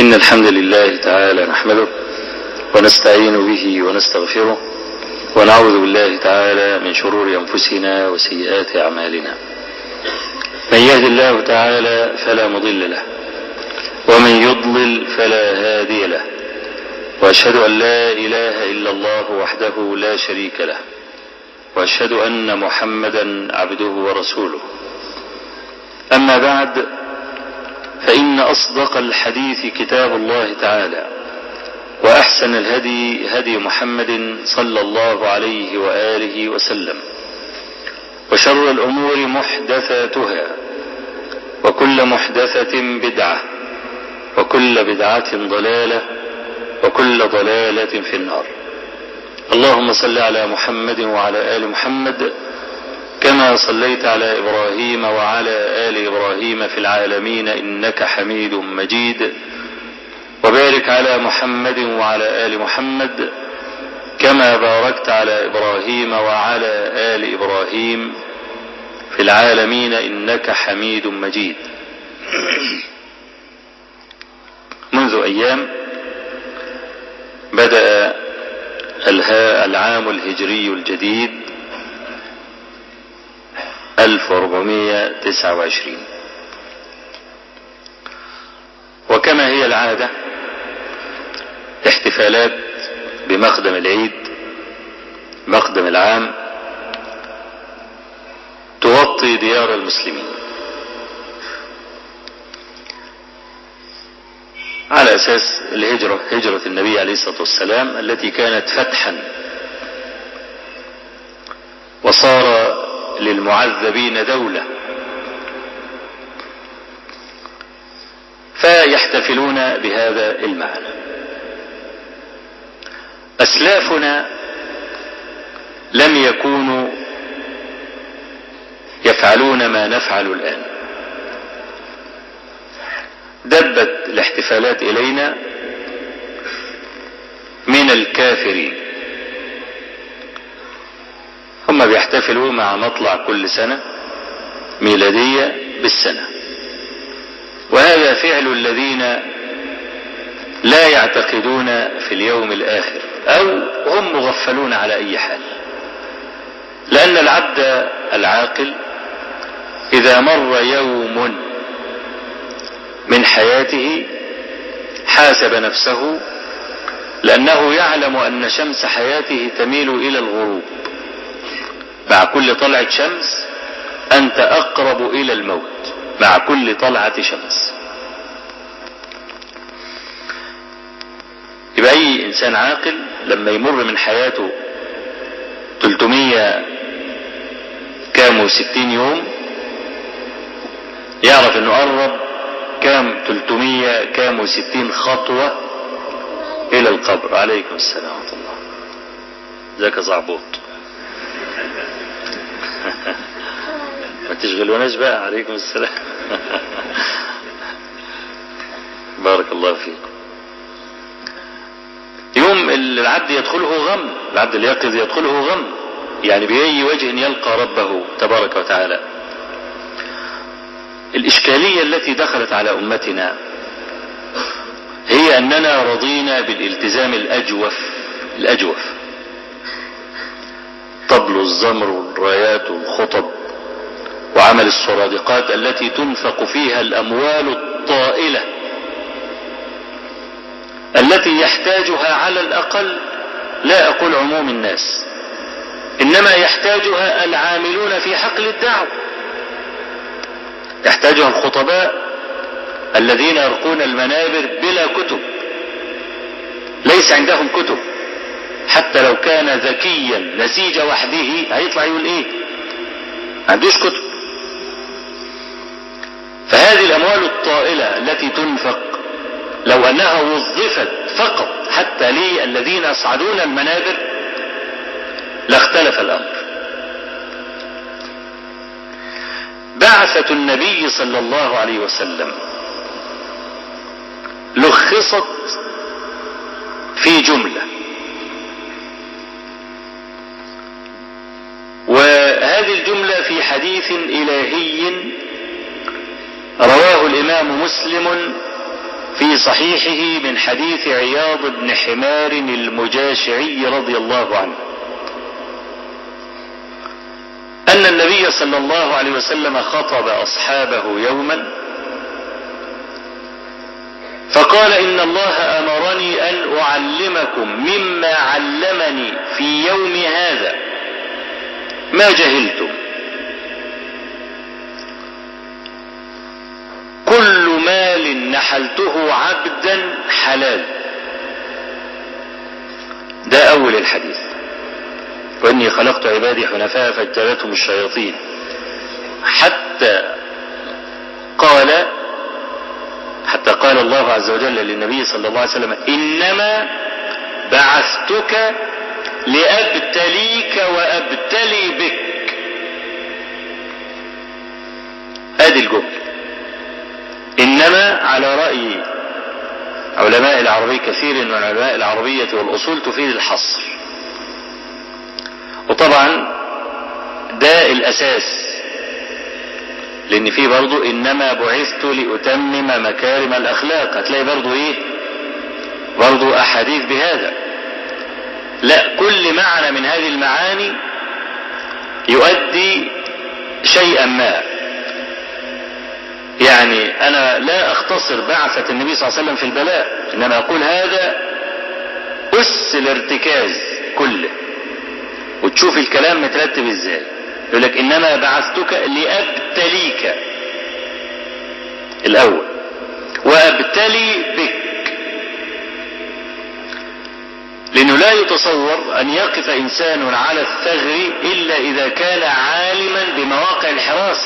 إن الحمد لله تعالى نحمده ونستعين به ونستغفره ونعوذ بالله تعالى من شرور أنفسنا وسيئات أعمالنا من يهد الله تعالى فلا مضل له ومن يضلل فلا هادي له وأشهد أن لا إله إلا الله وحده لا شريك له وأشهد أن محمدا عبده ورسوله أما بعد فإن أصدق الحديث كتاب الله تعالى وأحسن الهدي هدي محمد صلى الله عليه وآله وسلم وشر الأمور محدثاتها وكل محدثة بدعة وكل بدعة ضلالة وكل ضلالة في النار اللهم صل على محمد وعلى آل محمد كما صليت على إبراهيم وعلى آل إبراهيم في العالمين إنك حميد مجيد وبارك على محمد وعلى آل محمد كما باركت على إبراهيم وعلى آل إبراهيم في العالمين إنك حميد مجيد منذ أيام بدأ العام الهجري الجديد 1429 وكما هي العادة احتفالات بمقدم العيد مقدم العام تغطي ديار المسلمين على أساس الهجرة هجرة النبي عليه الصلاة والسلام التي كانت فتحا وصار للمعذبين دولة فيحتفلون بهذا المعنى أسلافنا لم يكونوا يفعلون ما نفعل الآن دبت الاحتفالات إلينا من الكافرين هم بيحتفلوا مع مطلع كل سنة ميلادية بالسنة وهذا فعل الذين لا يعتقدون في اليوم الآخر أو هم مغفلون على أي حال لأن العبد العاقل إذا مر يوم من حياته حاسب نفسه لأنه يعلم أن شمس حياته تميل إلى الغروب مع كل طلعة شمس أنت أقرب إلى الموت مع كل طلعة شمس يبقى أي إنسان عاقل لما يمر من حياته 300 كام وستين يوم يعرف أنه قرب كام 300 كام وستين خطوة إلى القبر عليكم السلام ورحمة الله ذاك زعبوط ما تشغلوناش بقى عليكم السلام بارك الله فيكم يوم العبد يدخله غم العبد اليقظ يدخله غم يعني بأي وجه يلقى ربه تبارك وتعالى الإشكالية التي دخلت على أمتنا هي أننا رضينا بالالتزام الأجوف الأجوف طبل الزمر والرايات والخطب وعمل السرادقات التي تنفق فيها الأموال الطائلة التي يحتاجها على الأقل لا أقول عموم الناس إنما يحتاجها العاملون في حقل الدعوة يحتاجها الخطباء الذين يرقون المنابر بلا كتب ليس عندهم كتب حتى لو كان ذكيا نسيج وحده هيطلع يقول ايه ما عندوش كتب فهذه الاموال الطائلة التي تنفق لو انها وظفت فقط حتى للذين يصعدون المنابر لاختلف الامر بعثة النبي صلى الله عليه وسلم لخصت في جملة وهذه الجملة في حديث إلهي رواه الإمام مسلم في صحيحه من حديث عياض بن حمار المجاشعي رضي الله عنه أن النبي صلى الله عليه وسلم خطب أصحابه يوما فقال إن الله أمرني أن أعلمكم مما علمني في يوم هذا ما جهلتم كل مال نحلته عبدا حلال ده أول الحديث وإني خلقت عبادي حنفاء فاجتلتهم الشياطين حتى قال حتى قال الله عز وجل للنبي صلى الله عليه وسلم إنما بعثتك لأبتليك وأبتلي بك ادي الجملة إنما على رأي علماء العربية كثير من علماء العربية والأصول تفيد الحصر وطبعا ده الأساس لأن في برضو إنما بعثت لأتمم مكارم الأخلاق هتلاقي برضو إيه برضو أحاديث بهذا لا كل معنى من هذه المعاني يؤدي شيئا ما يعني أنا لا أختصر بعثة النبي صلى الله عليه وسلم في البلاء إنما أقول هذا أس الارتكاز كله وتشوف الكلام مترتب ازاي يقول لك انما بعثتك لابتليك الاول وابتلي بك لانه لا يتصور ان يقف انسان على الثغر الا اذا كان عالما بمواقع الحراسة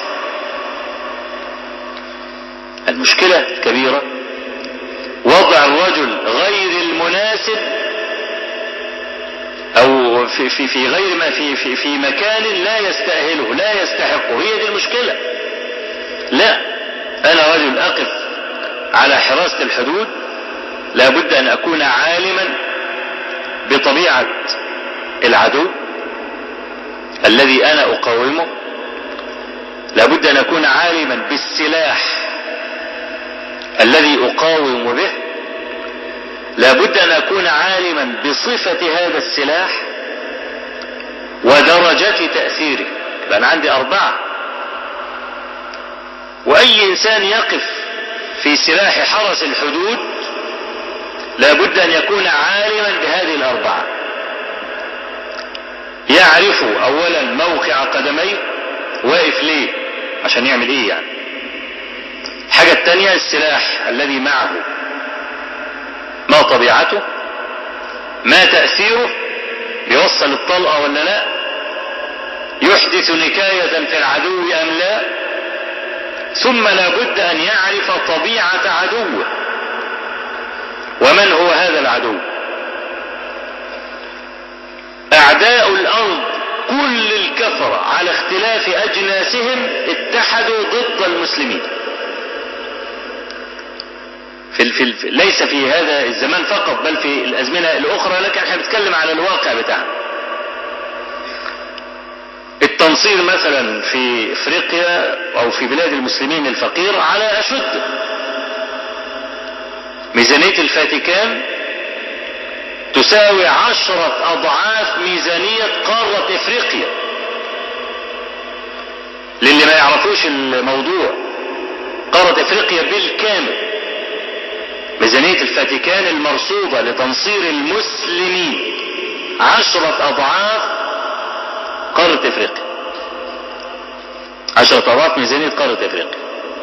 المشكلة الكبيرة وضع الرجل غير المناسب او في, في, في غير ما في, في, في مكان لا يستأهله لا يستحقه هي دي المشكلة لا انا رجل اقف على حراسة الحدود لابد ان اكون عالما بطبيعة العدو الذي انا اقاومه لابد ان اكون عالما بالسلاح الذي اقاوم به لابد ان اكون عالما بصفة هذا السلاح ودرجة تأثيره يبقى انا عندي اربعة واي انسان يقف في سلاح حرس الحدود لابد ان يكون عالما بهذه الاربعة يعرف اولا موقع قدميه واقف ليه عشان يعمل ايه يعني الحاجة التانية السلاح الذي معه ما طبيعته ما تأثيره يوصل الطلقة ولا لا يحدث نكاية في العدو أم لا ثم لابد أن يعرف طبيعة عدوه ومن هو هذا العدو أعداء الأرض كل الكفرة على اختلاف أجناسهم اتحدوا ضد المسلمين في ال في ال ليس في هذا الزمان فقط بل في الازمنه الاخرى لكن احنا بنتكلم على الواقع بتاعنا. التنصير مثلا في افريقيا او في بلاد المسلمين الفقير على اشد. ميزانيه الفاتيكان تساوي عشرة اضعاف ميزانية قارة افريقيا. للي ما يعرفوش الموضوع قارة افريقيا بالكامل ميزانية الفاتيكان المرصودة لتنصير المسلمين عشرة أضعاف قارة إفريقيا عشرة أضعاف ميزانية قارة إفريقيا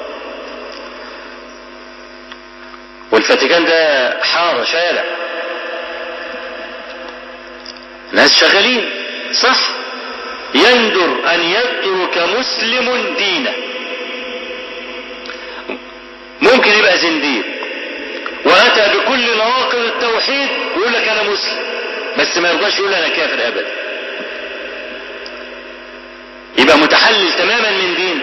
والفاتيكان ده حارة شارع ناس شغالين صح يندر أن يترك مسلم دينه ممكن يبقى زنديق واتى بكل نواقض التوحيد ويقول لك انا مسلم بس ما يرضاش يقول انا كافر ابدا يبقى متحلل تماما من دين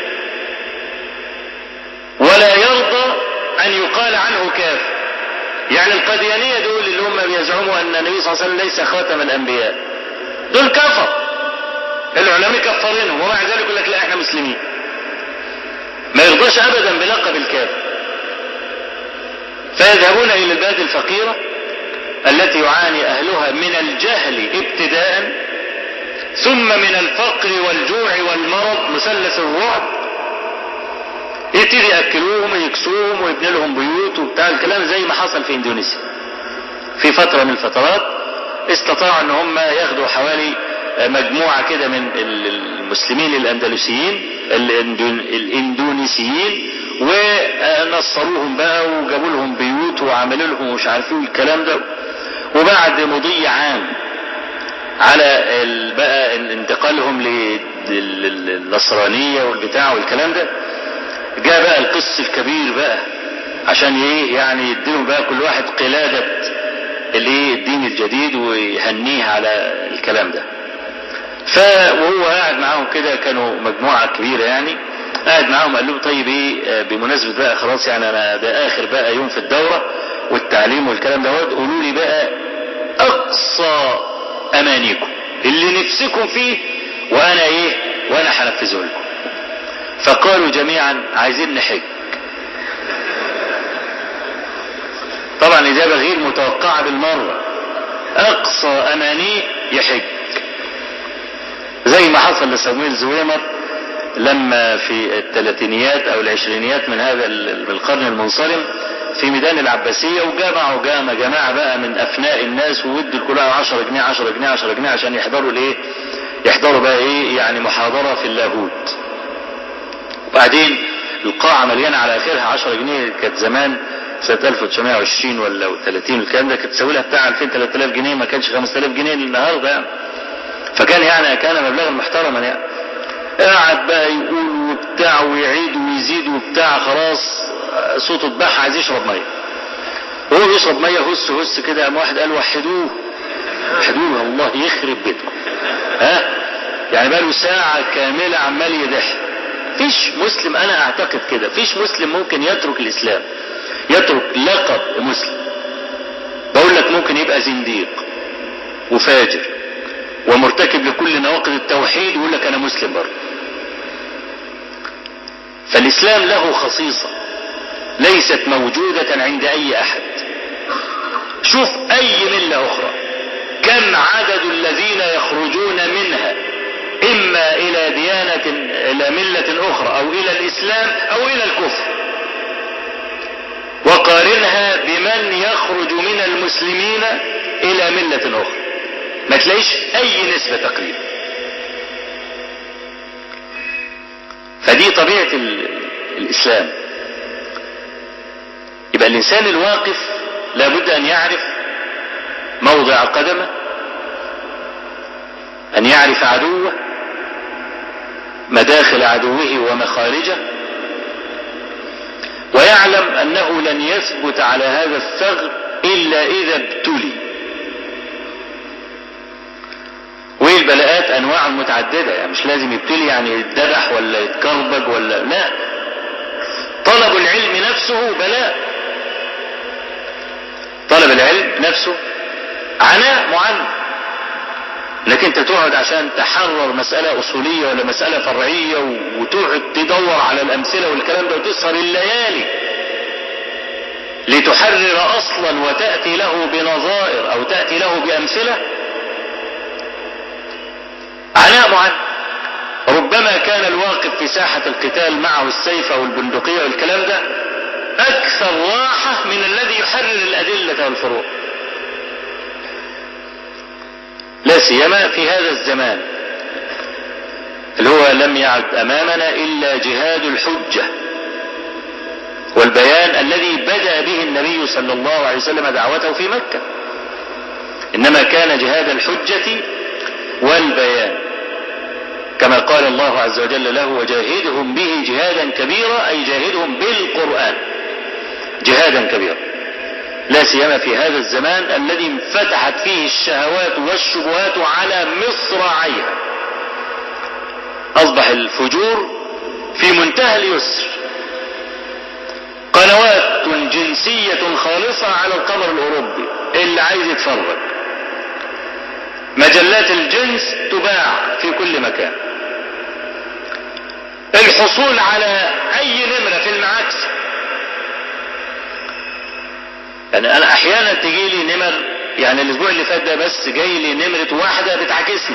ولا يرضى ان يقال عنه كافر يعني القديانية دول اللي هم بيزعموا ان النبي صلى الله عليه وسلم ليس خاتم الانبياء دول كفر العلماء كفرينهم ومع ذلك يقول لك لا احنا مسلمين ما يرضاش ابدا بلقب الكافر فيذهبون إلى البلاد الفقيرة التي يعاني أهلها من الجهل ابتداء ثم من الفقر والجوع والمرض مثلث الرعب يبتدي يأكلوهم ويكسوهم ويبني لهم بيوت وبتاع الكلام زي ما حصل في اندونيسيا في فترة من الفترات استطاعوا ان هم ياخدوا حوالي مجموعة كده من المسلمين الاندلسيين الاندونيسيين ونصروهم بقى وجابوا لهم بيوت وعملوا لهم مش عارفين الكلام ده وبعد مضي عام على بقى انتقالهم للنصرانية والبتاع والكلام ده جاء بقى القس الكبير بقى عشان ايه يعني يديهم بقى كل واحد قلادة الايه الدين الجديد ويهنيه على الكلام ده ف وهو قاعد معاهم كده كانوا مجموعة كبيرة يعني قاعد معاهم قال لهم طيب ايه بمناسبة بقى خلاص يعني انا ده اخر بقى يوم في الدورة والتعليم والكلام ده قولوا لي بقى اقصى امانيكم اللي نفسكم فيه وانا ايه وانا هنفذه لكم فقالوا جميعا عايزين نحج طبعا الاجابه غير متوقعه بالمره اقصى امانيه يحج زي ما حصل لسمويل زويمر لما في الثلاثينيات او العشرينيات من هذا القرن المنصرم في ميدان العباسية وجمعوا جامع جماعة بقى من أفناء الناس وودوا كلها 10 جنيه 10 جنيه 10 جنيه عشان يحضروا الايه يحضروا بقى ايه يعني محاضرة في اللاهوت وبعدين القاعة مليانة على آخرها 10 جنيه كانت زمان سنة 1920 ولا 30 الكلام ده كانت تساوي لها بتاع 2000 3000 جنيه ما كانش 5000 جنيه النهارده يعني فكان يعني كان مبلغا محترما يعني قاعد بقى يقول وبتاع ويعيد ويزيد وبتاع خلاص صوته اتباح عايز يشرب ميه وهو بيشرب ميه هس هس كده قام واحد قال وحدوه وحدوه الله يخرب بيتكم ها يعني بقى له ساعة كاملة عمال يدح فيش مسلم انا اعتقد كده فيش مسلم ممكن يترك الاسلام يترك لقب مسلم بقول لك ممكن يبقى زنديق وفاجر ومرتكب لكل نواقض التوحيد ويقول لك انا مسلم برضه فالاسلام له خصيصه ليست موجودة عند أي أحد شوف أي ملة أخرى كم عدد الذين يخرجون منها إما إلى ديانة إلى ملة أخرى أو إلى الإسلام أو إلى الكفر وقارنها بمن يخرج من المسلمين إلى ملة أخرى ما تلاقيش أي نسبة تقريبا فدي طبيعة الإسلام يبقى الإنسان الواقف لابد أن يعرف موضع قدمه أن يعرف عدوه مداخل عدوه ومخارجه ويعلم أنه لن يثبت على هذا الثغر إلا إذا ابتلي والبلاءات أنواع متعددة يعني مش لازم يبتلي يعني يتذبح ولا يتكربج ولا لا طلب العلم نفسه بلاء طلب العلم نفسه عناء معن لكن انت تقعد عشان تحرر مسألة أصولية ولا مسألة فرعية وتقعد تدور على الأمثلة والكلام ده وتسهر الليالي لتحرر أصلا وتأتي له بنظائر أو تأتي له بأمثلة عناء معن ربما كان الواقف في ساحة القتال معه السيف أو البندقية والكلام ده أكثر راحة من الذي يحرر الأدلة والفروع لا سيما في هذا الزمان اللي هو لم يعد أمامنا إلا جهاد الحجة والبيان الذي بدأ به النبي صلى الله عليه وسلم دعوته في مكة إنما كان جهاد الحجة والبيان كما قال الله عز وجل له وجاهدهم به جهادا كبيرا أي جاهدهم بالقرآن جهادا كبيرا لا سيما في هذا الزمان الذي انفتحت فيه الشهوات والشبهات على مصراعيها أصبح الفجور في منتهى اليسر قنوات جنسية خالصة على القمر الأوروبي اللي عايز يتفرج مجلات الجنس تباع في كل مكان الحصول على أي نمرة في المعاكس يعني انا احيانا تجي لي نمر يعني الاسبوع اللي فات ده بس جاي لي نمرة واحدة بتعاكسني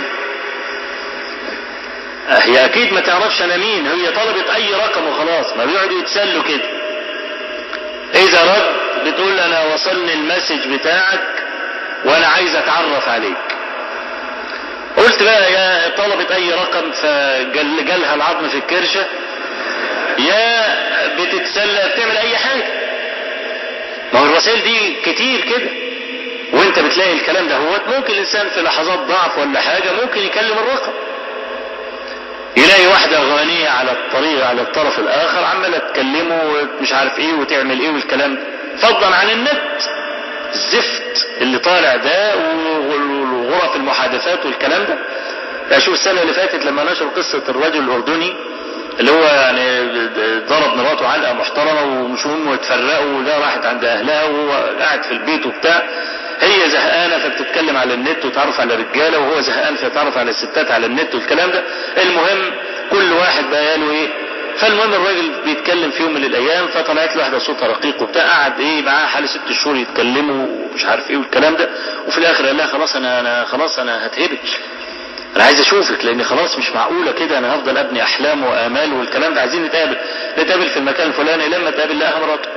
هي اكيد ما تعرفش انا مين هي طلبت اي رقم وخلاص ما بيقعدوا يتسلوا كده اذا رد بتقول انا وصلني المسج بتاعك وانا عايز اتعرف عليك قلت بقى يا طلبت اي رقم فجالها العظم في الكرشة يا بتتسلى بتعمل اي حاجة ما هو الرسائل دي كتير كده وانت بتلاقي الكلام ده هو ممكن الانسان في لحظات ضعف ولا حاجة ممكن يكلم الرقم يلاقي واحدة غنية على الطريق على الطرف الاخر عمالة تكلمه مش عارف ايه وتعمل ايه والكلام ده فضلا عن النت الزفت اللي طالع ده وغرف المحادثات والكلام ده اشوف السنة اللي فاتت لما نشر قصة الرجل الاردني اللي هو يعني ضرب مراته علقة محترمة ومش هم واتفرقوا وده راحت عند اهلها وهو قاعد في البيت وبتاع هي زهقانة فبتتكلم على النت وتعرف على رجالة وهو زهقان فيتعرف على الستات على النت والكلام ده المهم كل واحد بقى له ايه فالمهم الراجل بيتكلم في يوم من الايام فطلعت له واحده صوتها رقيق وبتاع قعد ايه معاه حوالي ست شهور يتكلموا ومش عارف ايه والكلام ده وفي الاخر قال لها خلاص انا انا خلاص انا هتهبل انا عايز اشوفك لان خلاص مش معقوله كده انا هفضل ابني احلام وامال والكلام ده عايزين نتقابل نتقابل في المكان الفلاني لما تقابل لها مراته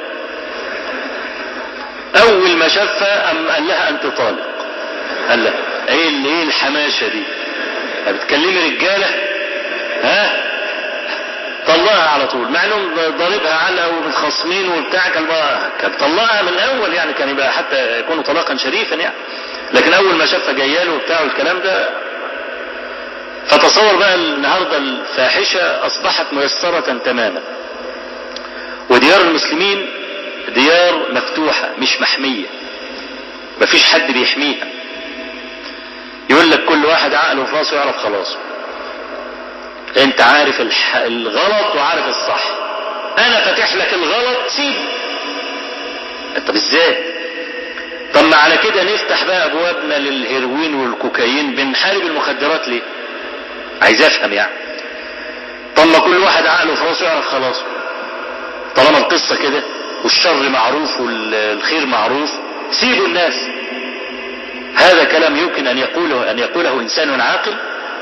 اول ما شافها ام قال لها انت طالق قال لها ايه اللي ايه الحماشه دي بتكلمي رجاله ها طلقها على طول مع انهم ضاربها علقه ومتخاصمين وبتاع كان كان طلقها من الاول يعني كان يبقى حتى يكون طلاقا شريفا يعني لكن اول ما شافها جايه له وبتاع والكلام ده فتصور بقى النهارده الفاحشه اصبحت ميسره تماما وديار المسلمين ديار مفتوحه مش محميه مفيش حد بيحميها يقول لك كل واحد عقله في راسه يعرف خلاصه انت عارف الح... الغلط وعارف الصح انا فاتح لك الغلط سيب طب ازاي طب ما على كده نفتح بقى ابوابنا للهيروين والكوكايين بنحارب المخدرات ليه عايز افهم يعني طب ما كل واحد عقله في راسه يعرف خلاص طالما القصه كده والشر معروف والخير معروف سيبوا الناس هذا كلام يمكن ان يقوله ان يقوله انسان عاقل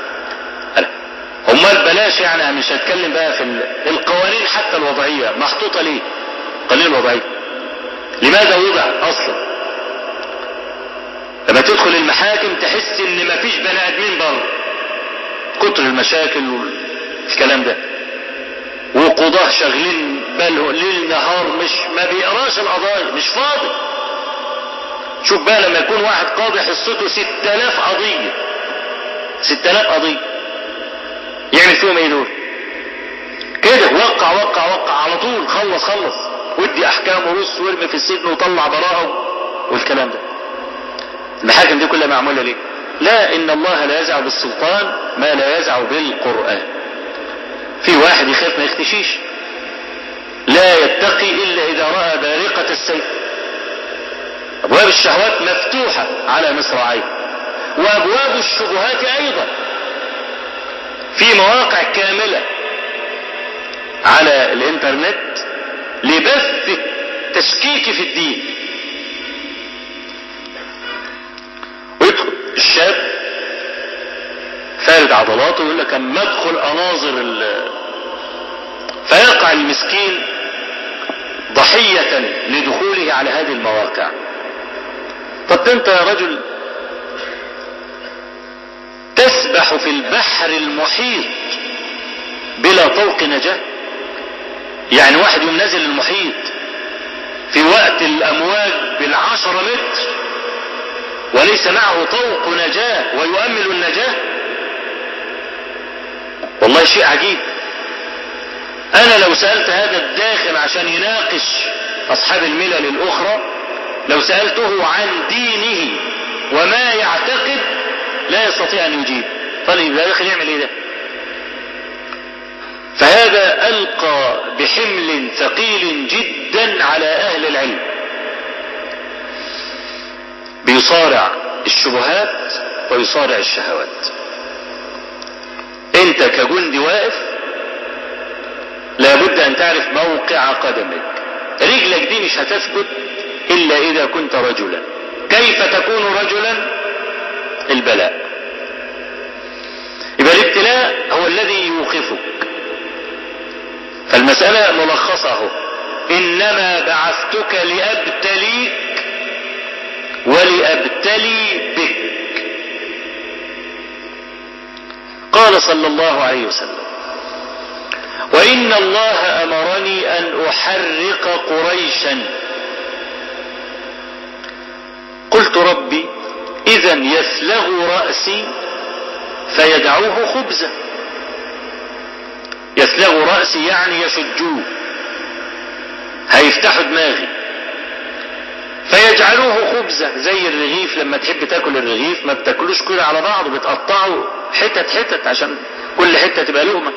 امال بلاش يعني مش هتكلم بقى في القوانين حتى الوضعية محطوطة ليه قوانين الوضعية لماذا وضع اصلا لما تدخل المحاكم تحس ان مفيش بني ادمين بره كتر المشاكل والكلام ده وقضاه شغلين باله ليل نهار مش ما بيقراش القضايا مش فاضي شوف بقى لما يكون واحد قاضي حصته 6000 قضية 6000 قضية يعمل فيهم ايه دول كده وقع وقع وقع على طول خلص خلص ودي احكام ورص وارمي في السجن وطلع براءه والكلام ده المحاكم دي كلها معموله ليه لا ان الله لا يزع بالسلطان ما لا يزع بالقران في واحد يخاف ما يختشيش لا يتقي الا اذا راى بارقه السيف ابواب الشهوات مفتوحه على مصراعيه وابواب الشبهات ايضا في مواقع كاملة على الانترنت لبث التشكيك في الدين ويدخل الشاب فارد عضلاته يقول لك اما ادخل اناظر فيقع المسكين ضحية لدخوله على هذه المواقع طب انت يا رجل تسبح في البحر المحيط بلا طوق نجاة يعني واحد يوم نازل المحيط في وقت الامواج بالعشرة متر وليس معه طوق نجاة ويؤمل النجاة والله شيء عجيب انا لو سألت هذا الداخل عشان يناقش اصحاب الملل الاخرى لو سألته عن دينه وما يعتقد لا يستطيع ان يجيب طيب ده داخل يعمل ايه ده فهذا القى بحمل ثقيل جدا على اهل العلم بيصارع الشبهات ويصارع الشهوات انت كجندي واقف لابد ان تعرف موقع قدمك رجلك دي مش هتثبت إلا إذا كنت رجلا كيف تكون رجلا البلاء يبقى الابتلاء هو الذي يوقفك فالمسألة ملخصة اهو إنما بعثتك لأبتليك ولأبتلي بك قال صلى الله عليه وسلم وإن الله أمرني أن أحرق قريشا قلت ربي إذا يسلغ رأسي فيدعوه خبزا يسلغ رأسي يعني يشجوه هيفتحوا دماغي فيجعلوه خبزة زي الرغيف لما تحب تاكل الرغيف ما بتاكلوش كله على بعض بتقطعه حتت حتت عشان كل حتة تبقى لقمة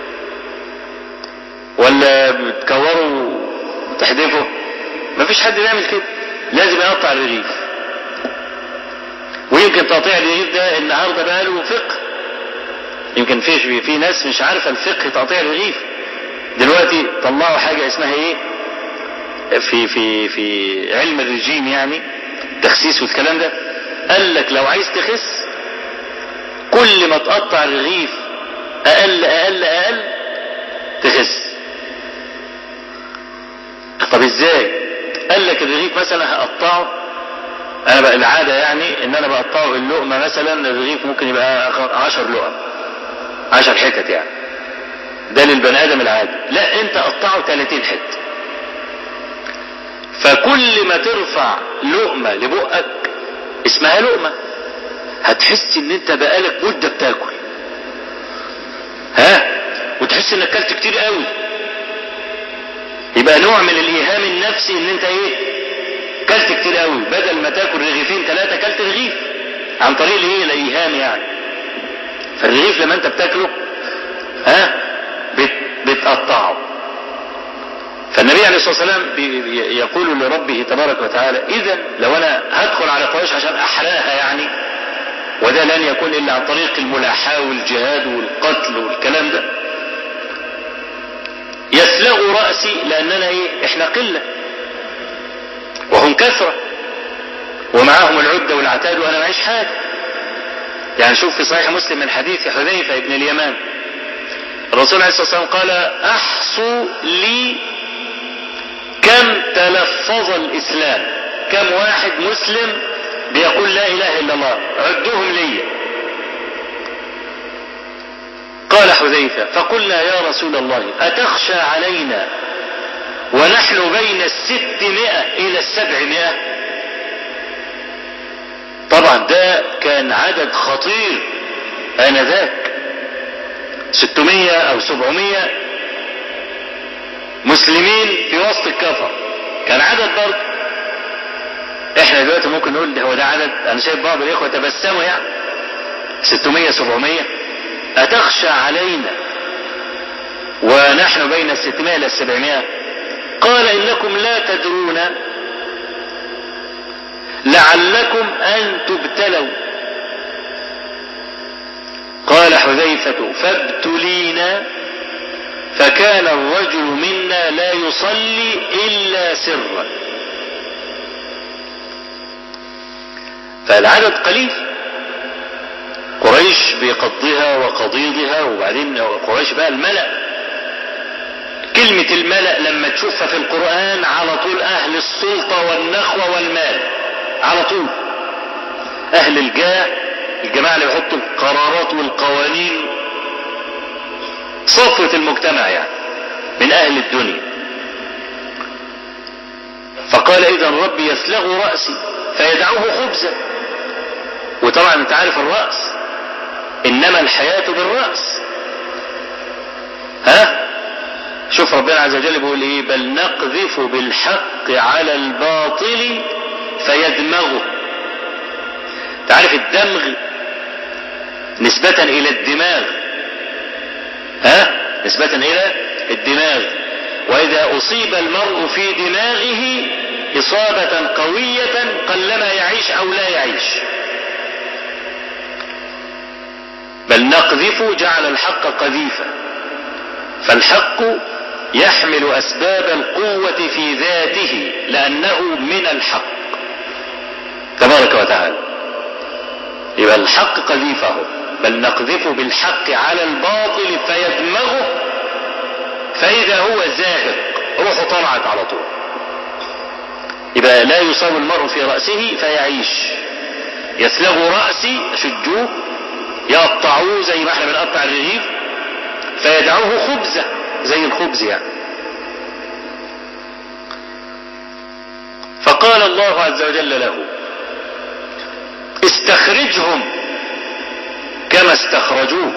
ولا بتكوروا وتحدفوا مفيش حد بيعمل كده لازم يقطع الرغيف ويمكن تقطيع الرغيف ده النهارده بقى له فقه يمكن في في ناس مش عارفه الفقه تقطيع الرغيف دلوقتي طلعوا حاجه اسمها ايه في في في علم الرجيم يعني تخسيس والكلام ده قال لك لو عايز تخس كل ما تقطع الرغيف اقل اقل اقل تخس طب ازاي قال لك الرغيف مثلا هقطعه انا بقى العاده يعني ان انا بقطعه اللقمه مثلا الرغيف ممكن يبقى 10 لقم 10 حتت يعني ده للبني ادم العادي لا انت قطعه 30 حته فكل ما ترفع لقمه لبقك اسمها لقمه هتحس ان انت بقالك مده بتاكل ها وتحس انك اكلت كتير قوي يبقى نوع من الايهام النفسي ان انت ايه كلت كتير قوي بدل ما تاكل رغيفين ثلاثة كلت رغيف عن طريق الايه الايهام يعني فالرغيف لما انت بتاكله ها بت بتقطعه فالنبي عليه الصلاة والسلام يقول لربه تبارك وتعالى اذا لو انا هدخل على قريش عشان احرقها يعني وده لن يكون الا عن طريق الملاحاة والجهاد والقتل والكلام ده يسلغ رأسي لأننا إيه؟ إحنا قلة وهم كثرة ومعاهم العدة والعتاد وأنا معيش حاجة يعني شوف في صحيح مسلم من حديث حذيفة ابن اليمان الرسول عليه الصلاة والسلام قال أحصوا لي كم تلفظ الإسلام كم واحد مسلم بيقول لا إله إلا الله عدوهم لي قال حذيفة فقلنا يا رسول الله أتخشى علينا ونحن بين الستمائة إلى السبعمائة طبعا ده كان عدد خطير آنذاك ستمية أو سبعمية مسلمين في وسط الكفر كان عدد برضه احنا دلوقتي ممكن نقول هو ده عدد انا شايف بعض الاخوه تبسموا يعني 600 700 أتخشى علينا ونحن بين الستمائة إلى السبعمائة قال إنكم لا تدرون لعلكم أن تبتلوا قال حذيفة فابتلينا فكان الرجل منا لا يصلي إلا سرا فالعدد قليل قريش بقضها وقضيضها وبعدين قريش بقى الملأ كلمة الملأ لما تشوفها في القرآن على طول أهل السلطة والنخوة والمال على طول أهل الجاه الجماعة اللي بيحطوا القرارات والقوانين صفوة المجتمع يعني من أهل الدنيا فقال إذا ربي يسلغ رأسي فيدعوه خبزا وطبعا انت عارف الرأس انما الحياة بالرأس ها شوف ربنا عز وجل بيقول ايه بل نقذف بالحق على الباطل فيدمغه تعرف الدمغ نسبة الى الدماغ ها نسبة الى الدماغ واذا اصيب المرء في دماغه اصابة قوية قلما يعيش او لا يعيش بل نقذف جعل الحق قذيفا فالحق يحمل أسباب القوة في ذاته لأنه من الحق تبارك وتعالى يبقى الحق قذيفه بل نقذف بالحق على الباطل فيدمغه فإذا هو زاهق روحه طلعت على طول يبقى لا يصاب المرء في رأسه فيعيش يسلغ رأسي شجوه يقطعوه زي ما احنا بنقطع الرغيف فيدعوه خبزة زي الخبز يعني فقال الله عز وجل له استخرجهم كما استخرجوك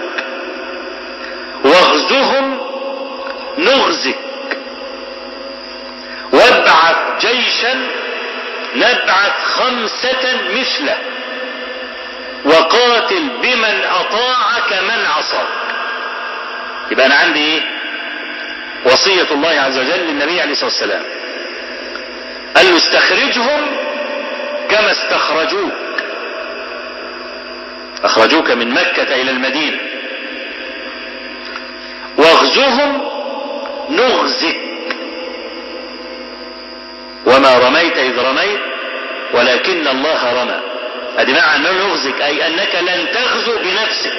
واغزهم نغزك وابعث جيشا نبعث خمسة مثله وقاتل بمن أطاعك من عصاك يبقى أنا عندي إيه وصية الله عز وجل للنبي عليه الصلاة والسلام قال له استخرجهم كما استخرجوك أخرجوك من مكة إلى المدينة واغزهم نغزك وما رميت إذ رميت ولكن الله رمى ادي معنى انه نغزك اي انك لن تغزو بنفسك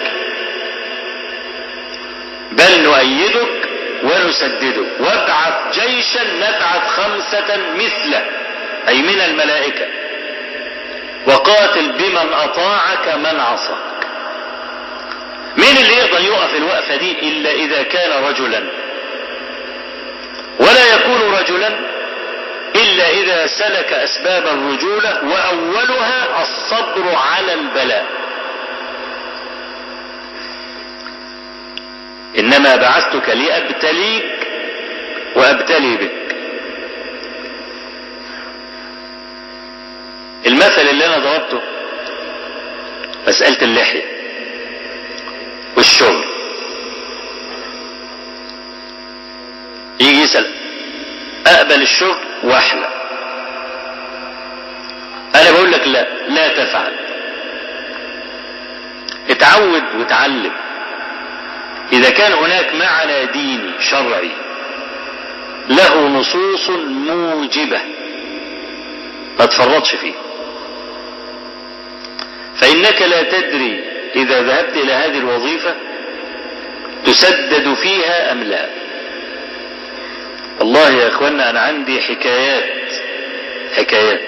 بل نؤيدك ونسددك وابعث جيشا نبعث خمسة مثله اي من الملائكة وقاتل بمن اطاعك من عصاك مين اللي يقدر يقف الوقفة دي الا اذا كان رجلا ولا يكون رجلا إلا إذا سلك أسباب الرجولة وأولها الصبر على البلاء إنما بعثتك لأبتليك وأبتلي بك المثل اللي أنا ضربته مسألة اللحية والشغل يجي يسأل أقبل الشغل واحلى انا بقول لك لا لا تفعل اتعود وتعلم اذا كان هناك معنى ديني شرعي له نصوص موجبة ما تفرطش فيه فانك لا تدري اذا ذهبت الى هذه الوظيفة تسدد فيها ام لا والله يا اخوانا انا عندي حكايات حكايات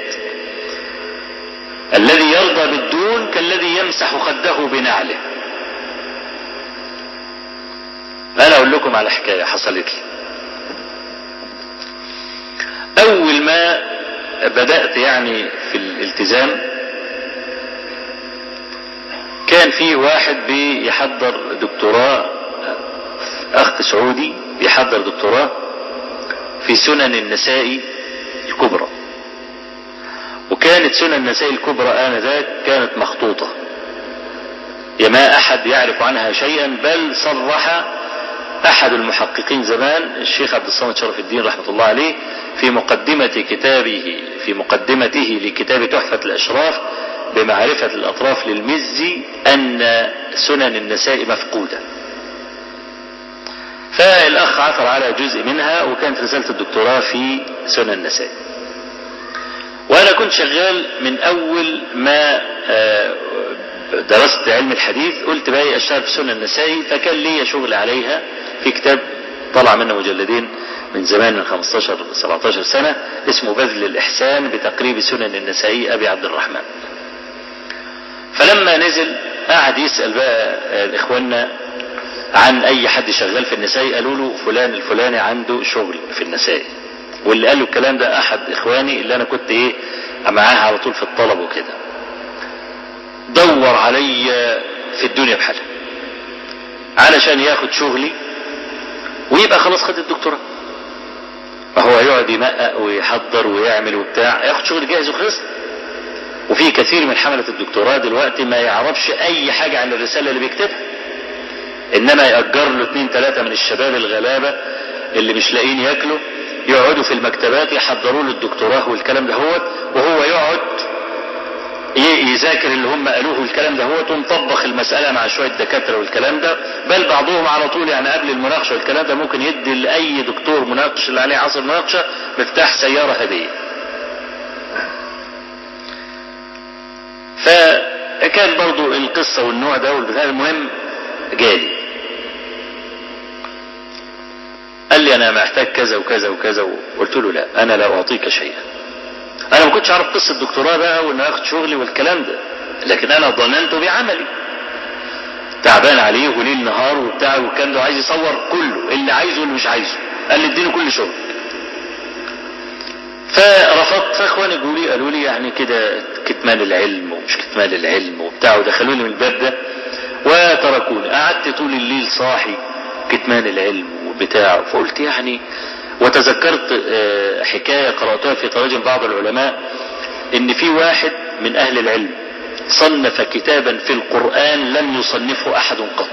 الذي يرضى بالدون كالذي يمسح خده بنعله انا اقول لكم على حكاية حصلت لي اول ما بدأت يعني في الالتزام كان في واحد بيحضر دكتوراه اخ سعودي بيحضر دكتوراه في سنن النساء الكبرى وكانت سنن النساء الكبرى آنذاك كانت مخطوطة يا ما أحد يعرف عنها شيئا بل صرح أحد المحققين زمان الشيخ عبد الصمد شرف الدين رحمة الله عليه في مقدمة كتابه في مقدمته لكتاب تحفة الأشراف بمعرفة الأطراف للمزي أن سنن النساء مفقودة فالأخ عثر على جزء منها وكانت رسالة الدكتوراه في سنن النساء وأنا كنت شغال من أول ما درست علم الحديث قلت بقى أشتغل في سنن النساء فكان لي شغل عليها في كتاب طلع منه مجلدين من زمان من 15 17 سنة اسمه بذل الإحسان بتقريب سنن النسائي أبي عبد الرحمن فلما نزل قعد يسأل بقى إخواننا عن أي حد شغال في النسائي قالوا له فلان الفلاني عنده شغل في النسائي واللي قال له الكلام ده أحد إخواني اللي أنا كنت إيه معاه على طول في الطلب وكده دور علي في الدنيا بحالها علشان ياخد شغلي ويبقى خلاص خد الدكتوراه ما هو يقعد يمقق ويحضر ويعمل وبتاع ياخد شغل جاهز وخلص وفي كثير من حملة الدكتوراه دلوقتي ما يعرفش اي حاجة عن الرسالة اللي بيكتبها انما يأجر له اتنين تلاتة من الشباب الغلابة اللي مش لاقيين ياكلوا يقعدوا في المكتبات يحضروا له الدكتوراه والكلام ده هو وهو يقعد يذاكر اللي هم قالوه الكلام ده هو ونطبخ المسألة مع شوية دكاترة والكلام ده بل بعضهم على طول يعني قبل المناقشة والكلام ده ممكن يدي لأي دكتور مناقش اللي عليه عصر مناقشة مفتاح سيارة هدية فكان برضو القصة والنوع ده والبتاع المهم جالي قال لي انا محتاج كذا وكذا وكذا وقلت له لا انا لا اعطيك شيئا انا ما كنتش اعرف قصة الدكتوراه بقى وان اخد شغلي والكلام ده لكن انا ظننت بعملي تعبان عليه وليل نهار وبتاع والكلام ده وعايز يصور كله اللي عايزه واللي مش عايزه قال لي اديني كل شغل فرفضت فاخواني قالوا لي قالوا لي يعني كده كتمان العلم ومش كتمان العلم وبتاع ودخلوني من الباب ده وتركوني قعدت طول الليل صاحي كتمان العلم وبتاع فقلت يعني وتذكرت حكاية قرأتها في تراجم بعض العلماء ان في واحد من اهل العلم صنف كتابا في القرآن لم يصنفه احد قط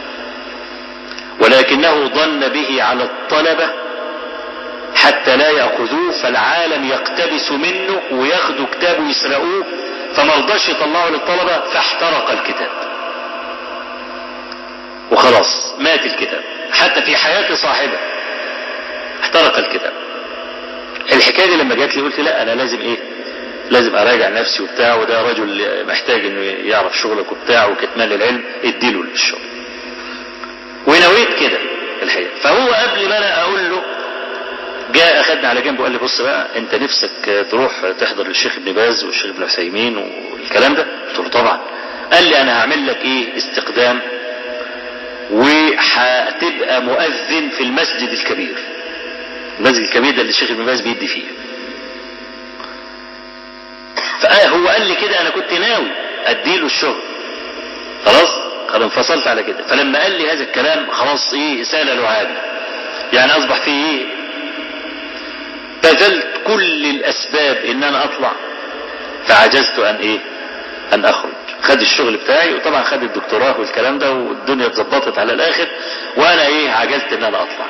ولكنه ظن به على الطلبة حتى لا يأخذوه فالعالم يقتبس منه وياخدوا كتابه يسرقوه فما رضاش يطلعوا للطلبة فاحترق الكتاب وخلاص مات الكتاب حتى في حياة صاحبه احترق الكتاب الحكاية دي لما جات لي قلت لا انا لازم ايه لازم اراجع نفسي وبتاع وده رجل محتاج انه يعرف شغلك وبتاع وكتمان العلم اديله الشغل ونويت كده الحقيقة فهو قبل ما انا اقول له جاء اخدني على جنب وقال لي بص بقى انت نفسك تروح تحضر للشيخ ابن باز والشيخ ابن عثيمين والكلام ده قلت له طبعا قال لي انا هعمل لك ايه استقدام وهتبقى مؤذن في المسجد الكبير المسجد الكبير ده اللي الشيخ ابن باز بيدي فيه فهو قال لي كده انا كنت ناوي اديله الشغل خلاص قد انفصلت على كده فلما قال لي هذا الكلام خلاص ايه سال لعابي يعني اصبح فيه ايه بذلت كل الاسباب ان انا اطلع فعجزت ان ايه ان اخرج خد الشغل بتاعي وطبعا خد الدكتوراه والكلام ده والدنيا اتظبطت على الاخر وانا ايه عجزت ان انا اطلع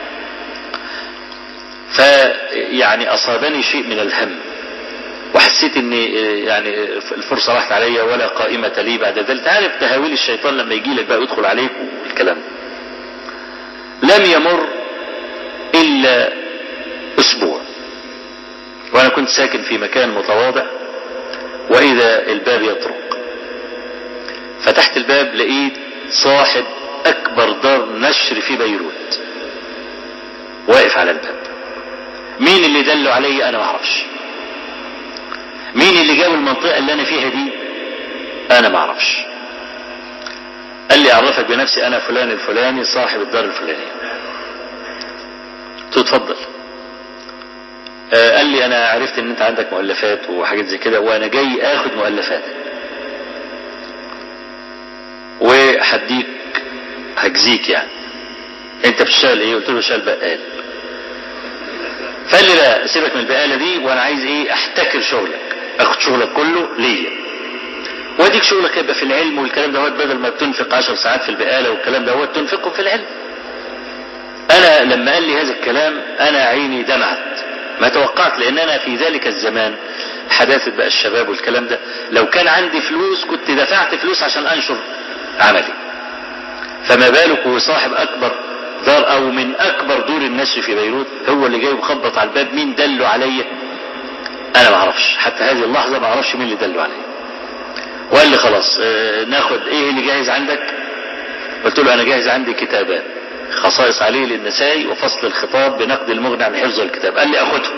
فيعني اصابني شيء من الهم وحسيت ان يعني الفرصة راحت عليا ولا قائمة لي بعد ذلك عارف تهاويل الشيطان لما يجي لك بقى يدخل عليك والكلام ده لم يمر الا اسبوع وانا كنت ساكن في مكان متواضع واذا الباب يطرق فتحت الباب لقيت صاحب اكبر دار نشر في بيروت واقف على الباب مين اللي دله علي انا ما اعرفش مين اللي جاب المنطقة اللي انا فيها دي انا ما اعرفش قال لي اعرفك بنفسي انا فلان الفلاني صاحب الدار الفلانية قلت له اتفضل آه قال لي انا عرفت ان انت عندك مؤلفات وحاجات زي كده وانا جاي اخد مؤلفاتك وهديك هجزيك يعني انت بتشتغل ايه قلت له بشتغل بقال فقال لي لا سيبك من البقاله دي وانا عايز ايه احتكر شغلك اخد شغلك كله ليا واديك شغلك يبقى في العلم والكلام دوت بدل ما بتنفق عشر ساعات في البقاله والكلام دوت تنفقه في العلم انا لما قال لي هذا الكلام انا عيني دمعت ما توقعت لان انا في ذلك الزمان حداثة بقى الشباب والكلام ده لو كان عندي فلوس كنت دفعت فلوس عشان انشر عملي فما بالك وصاحب اكبر دار او من اكبر دور النشر في بيروت هو اللي جاي مخبط على الباب مين دله عليا انا ما اعرفش حتى هذه اللحظة ما اعرفش مين اللي دله عليا وقال لي خلاص اه ناخد ايه اللي جاهز عندك قلت له انا جاهز عندي كتابان خصائص عليه للنسائي وفصل الخطاب بنقد المغني عن حفظ الكتاب قال لي اخده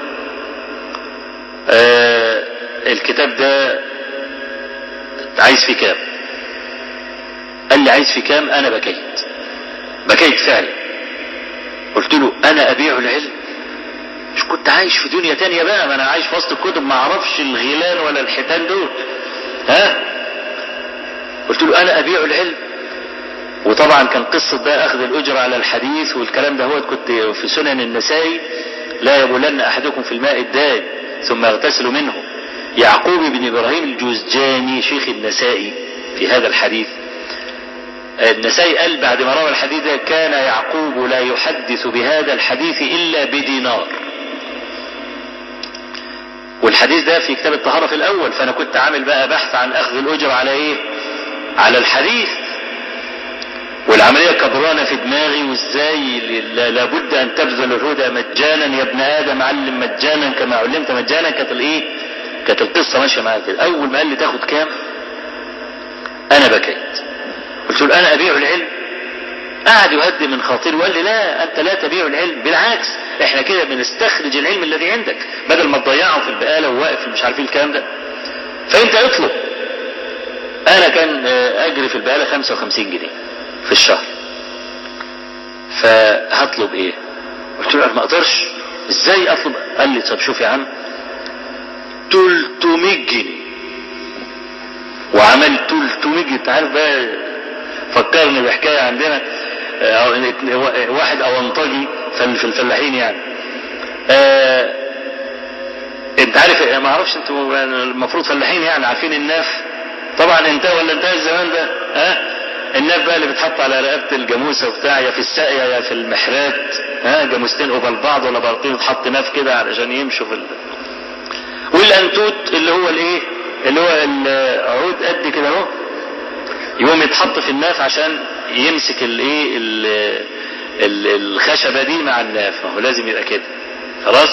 اه الكتاب ده عايز فيه كام قال لي عايز فيه كام انا بكيت بكيت فعلا قلت له انا ابيع العلم مش كنت عايش في دنيا تانية بقى ما انا عايش في وسط الكتب ما اعرفش الغيلان ولا الحيتان دول ها قلت له انا ابيع العلم وطبعا كان قصة بقى اخذ الاجرة على الحديث والكلام ده هو كنت في سنن النسائي لا يبولن احدكم في الماء الدائم ثم يغتسل منه يعقوب بن ابراهيم الجوزجاني شيخ النسائي في هذا الحديث النسائي قال بعد ما روى الحديث ده كان يعقوب لا يحدث بهذا الحديث الا بدينار والحديث ده في كتاب الطهارة في الأول فأنا كنت عامل بقى بحث عن أخذ الأجر على إيه على الحديث والعملية كبرانة في دماغي وازاي لابد ان تبذل الهدى مجانا يا ابن ادم علم مجانا كما علمت مجانا كانت الايه كانت القصة ماشية معايا كده اول ما قال لي تاخد كام انا بكيت قلت له انا ابيع العلم قعد يهدي من خاطري وقال لي لا انت لا تبيع العلم بالعكس احنا كده بنستخرج العلم الذي عندك بدل ما تضيعه في البقالة وواقف مش عارفين الكلام ده فانت اطلب انا كان اجري في البقالة 55 جنيه في الشهر فهطلب ايه قلت له ما اقدرش ازاي اطلب قال لي طب شوف يا عم 300 جنيه وعمل 300 جنيه انت عارف بقى فكرني بحكايه عندنا واحد اونطجي في الفلاحين يعني آه انت عارف ما اعرفش انتوا المفروض فلاحين يعني عارفين الناف طبعا انتهى ولا انتهى الزمان ده ها الناف بقى اللي بتحط على رقبه الجاموسه وبتاع يا في الساقيه يا في المحرات ها جاموستين قبل بعض ولا بارطين تحط ناف كده علشان يمشوا في ال... والانتوت اللي هو الايه اللي هو العود قد كده اهو يقوم يتحط في الناف عشان يمسك الايه الخشبه دي مع الناف ما هو لازم يبقى كده خلاص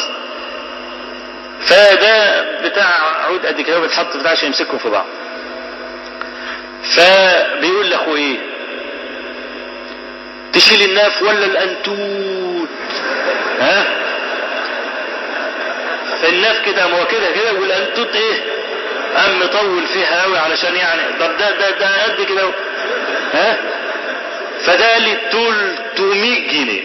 فده بتاع عود قد كده بيتحط في ده عشان يمسكهم في بعض فبيقول لاخوه ايه تشيل الناف ولا الانتوت ها فالناف كده ما هو كده كده والانتوت ايه قام مطول فيها قوي علشان يعني طب ده ده ده قد كده ها فده قال لي 300 جنيه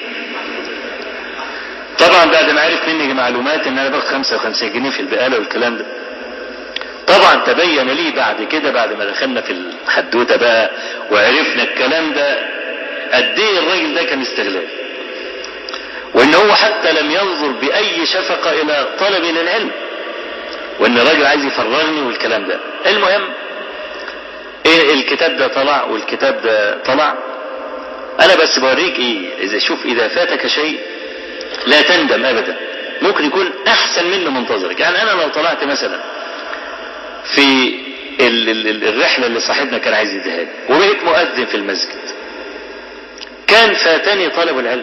طبعا بعد ما عرف مني معلومات ان انا باخد 55 جنيه في البقاله والكلام ده طبعا تبين لي بعد كده بعد ما دخلنا في الحدوته بقى وعرفنا الكلام ده قد ايه الراجل ده كان استغلال وان هو حتى لم ينظر باي شفقه الى طلبي للعلم وان الراجل عايز يفرغني والكلام ده المهم ايه الكتاب ده طلع والكتاب ده طلع انا بس بوريك ايه اذا شوف اذا فاتك شيء لا تندم ابدا ممكن يكون احسن منه منتظرك يعني انا لو طلعت مثلا في ال ال الرحلة اللي صاحبنا كان عايز يديها لي وبقيت مؤذن في المسجد كان فاتني طلب العلم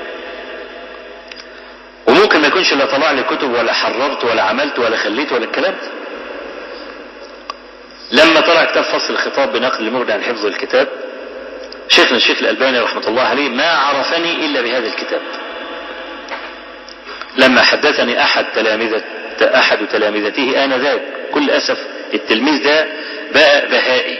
وممكن ما يكونش لا طلع لي كتب ولا حررت ولا عملت ولا خليت ولا الكلام ده لما طلع كتاب فصل الخطاب بنقل المغني عن حفظ الكتاب شيخنا الشيخ الألباني رحمة الله عليه ما عرفني إلا بهذا الكتاب لما حدثني أحد تلامذة أحد تلامذته آنذاك كل أسف التلميذ ده بقى بهائي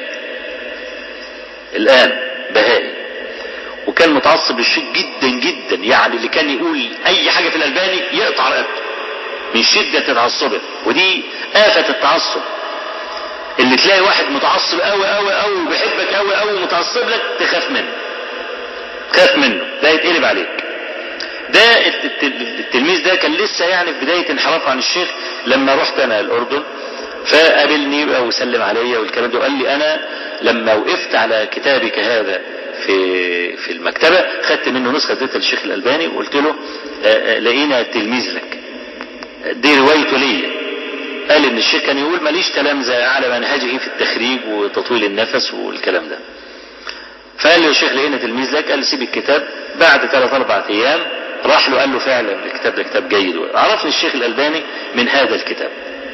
الآن بهائي وكان متعصب للشيء جدا جدا يعني اللي كان يقول أي حاجة في الألباني يقطع رقبته من شدة تعصبه ودي آفة التعصب اللي تلاقي واحد متعصب قوي قوي قوي وبيحبك قوي قوي ومتعصب لك تخاف منه تخاف منه ده يتقلب عليك ده التلميذ ده كان لسه يعني في بداية انحرافه عن الشيخ لما رحت انا الاردن فقابلني بقى وسلم عليا والكلام ده وقال لي انا لما وقفت على كتابك هذا في في المكتبة خدت منه نسخة اديتها للشيخ الألباني وقلت له لقينا تلميذ لك دي روايته ليا قال ان الشيخ كان يقول ماليش تلامذة على منهجه في التخريج وتطويل النفس والكلام ده فقال لي يا شيخ لقينا تلميذ لك قال لي سيب الكتاب بعد ثلاث اربع ايام راح له قال له فعلا الكتاب ده كتاب جيد عرفني الشيخ الألباني من هذا الكتاب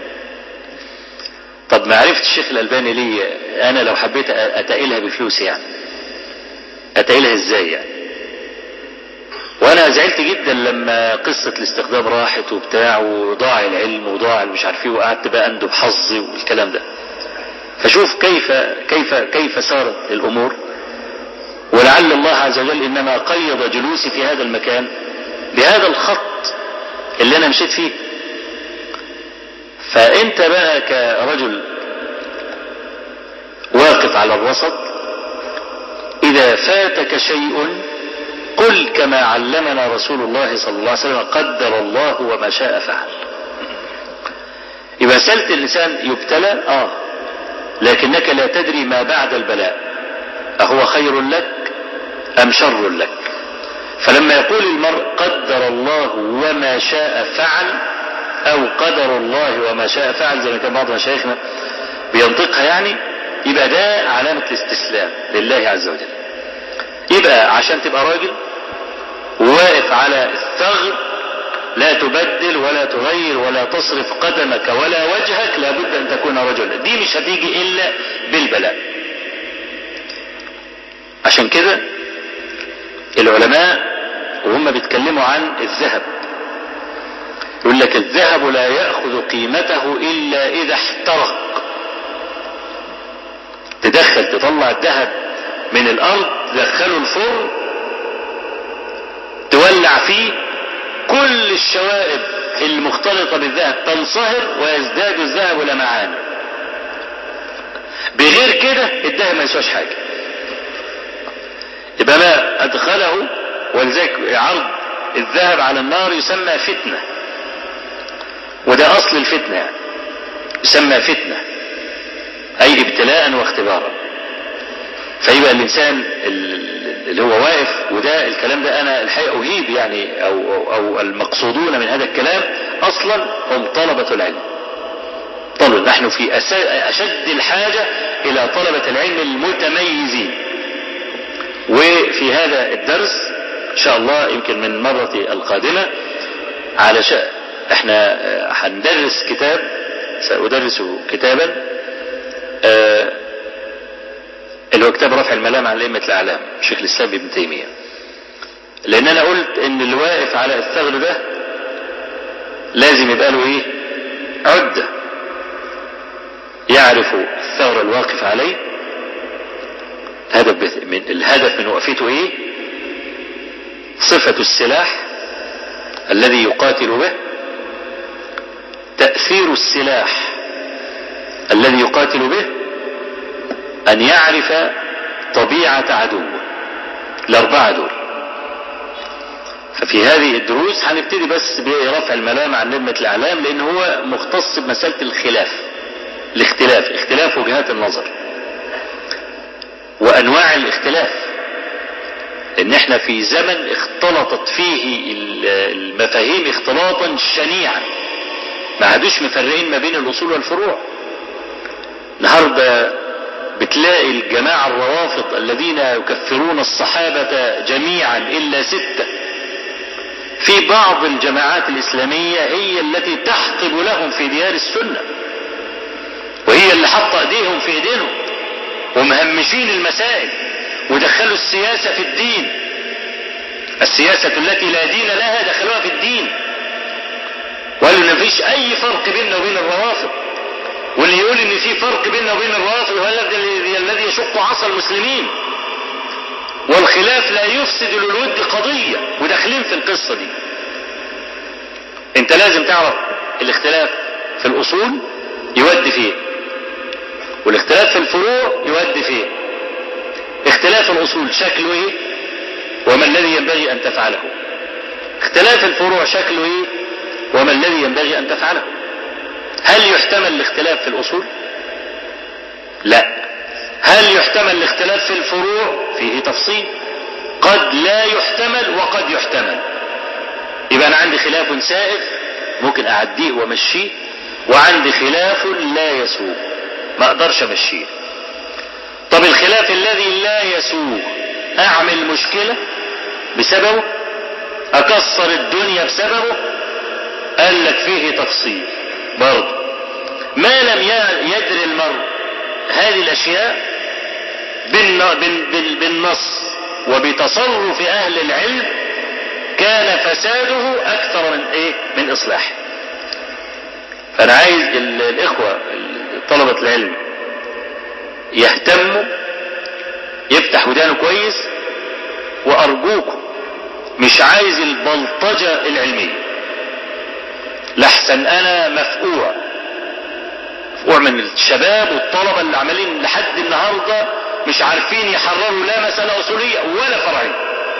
طب ما عرفت الشيخ الألباني ليه أنا لو حبيت أتقلها بفلوس يعني أتقلها إزاي يعني وأنا زعلت جدا لما قصة الاستخدام راحت وبتاع وضاع العلم وضاع مش عارف ايه وقعدت بقى أندب حظي والكلام ده فشوف كيف كيف كيف صارت الأمور ولعل الله عز وجل إنما قيض جلوسي في هذا المكان بهذا الخط اللي أنا مشيت فيه فأنت بقى كرجل واقف على الوسط إذا فاتك شيء قل كما علمنا رسول الله صلى الله عليه وسلم قدر الله وما شاء فعل يبقى سألت اللسان يبتلى آه لكنك لا تدري ما بعد البلاء أهو خير لك أم شر لك فلما يقول المرء قدر الله وما شاء فعل او قدر الله وما شاء فعل زي ما كان بعض مشايخنا بينطقها يعني يبقى ده علامة الاستسلام لله عز وجل يبقى عشان تبقى راجل واقف على الثغر لا تبدل ولا تغير ولا تصرف قدمك ولا وجهك لابد ان تكون رجلا دي مش هتيجي الا بالبلاء عشان كده العلماء وهم بيتكلموا عن الذهب يقول لك الذهب لا يأخذ قيمته إلا إذا احترق تدخل تطلع الذهب من الأرض تدخله الفرن تولع فيه كل الشوائب المختلطة بالذهب تنصهر ويزداد الذهب لمعان بغير كده الذهب ما يسواش حاجة يبقى ما أدخله ولذلك عرض الذهب على النار يسمى فتنة وده أصل الفتنة يعني يسمى فتنة أي ابتلاء واختبارا فيبقى الإنسان اللي هو واقف وده الكلام ده أنا الحقيقة أهيب يعني أو, أو, أو المقصودون من هذا الكلام أصلا هم طلبة العلم طلب نحن في أشد الحاجة إلى طلبة العلم المتميزين وفي هذا الدرس ان شاء الله يمكن من مرة القادمة على شأ احنا هندرس كتاب سأدرس كتابا اه اللي هو كتاب رفع الملام عن أئمة الأعلام شيخ الإسلام ابن تيمية لأن أنا قلت إن اللي واقف على الثغر ده لازم يبقى له إيه عدة يعرف الثغر الواقف عليه هدف من الهدف من وقفته إيه صفة السلاح الذي يقاتل به تأثير السلاح الذي يقاتل به أن يعرف طبيعة عدوه الأربعة دول ففي هذه الدروس هنبتدي بس برفع الملام عن نجمة الإعلام لأن هو مختص بمسألة الخلاف الاختلاف اختلاف وجهات النظر وأنواع الاختلاف ان احنا في زمن اختلطت فيه المفاهيم اختلاطا شنيعا ما عادوش مفرقين ما بين الاصول والفروع النهارده بتلاقي الجماعة الروافض الذين يكفرون الصحابة جميعا الا ستة في بعض الجماعات الاسلامية هي التي تحقب لهم في ديار السنة وهي اللي حط ايديهم في ايديهم ومهمشين المسائل ودخلوا السياسة في الدين السياسة التي لا دين لها دخلوها في الدين وقالوا ان مفيش اي فرق بيننا وبين الروافض واللي يقول ان في فرق بيننا وبين الروافض هو الذي الذي يشق عصا المسلمين والخلاف لا يفسد للود قضية وداخلين في القصة دي انت لازم تعرف الاختلاف في الاصول يودي فيه والاختلاف في الفروع يودي فيه اختلاف الاصول شكله ايه وما الذي ينبغي ان تفعله اختلاف الفروع شكله ايه وما الذي ينبغي ان تفعله هل يحتمل الاختلاف في الاصول لا هل يحتمل الاختلاف في الفروع فيه تفصيل قد لا يحتمل وقد يحتمل يبقى انا عندي خلاف سائغ ممكن اعديه وامشيه وعندي خلاف لا يسوق ما اقدرش امشيه طب الخلاف الذي لا يسوغ اعمل مشكلة بسببه اكسر الدنيا بسببه قال لك فيه تفصيل برضه ما لم يدري المرء هذه الاشياء بالنص وبتصرف اهل العلم كان فساده اكثر من ايه من اصلاحه فانا عايز الاخوة طلبة العلم يهتموا يفتح ودانه كويس وارجوكم مش عايز البلطجة العلمية لحسن انا مفقوع مفقوع من الشباب والطلبة اللي عمالين لحد النهاردة مش عارفين يحرروا لا مسألة اصولية ولا فرعية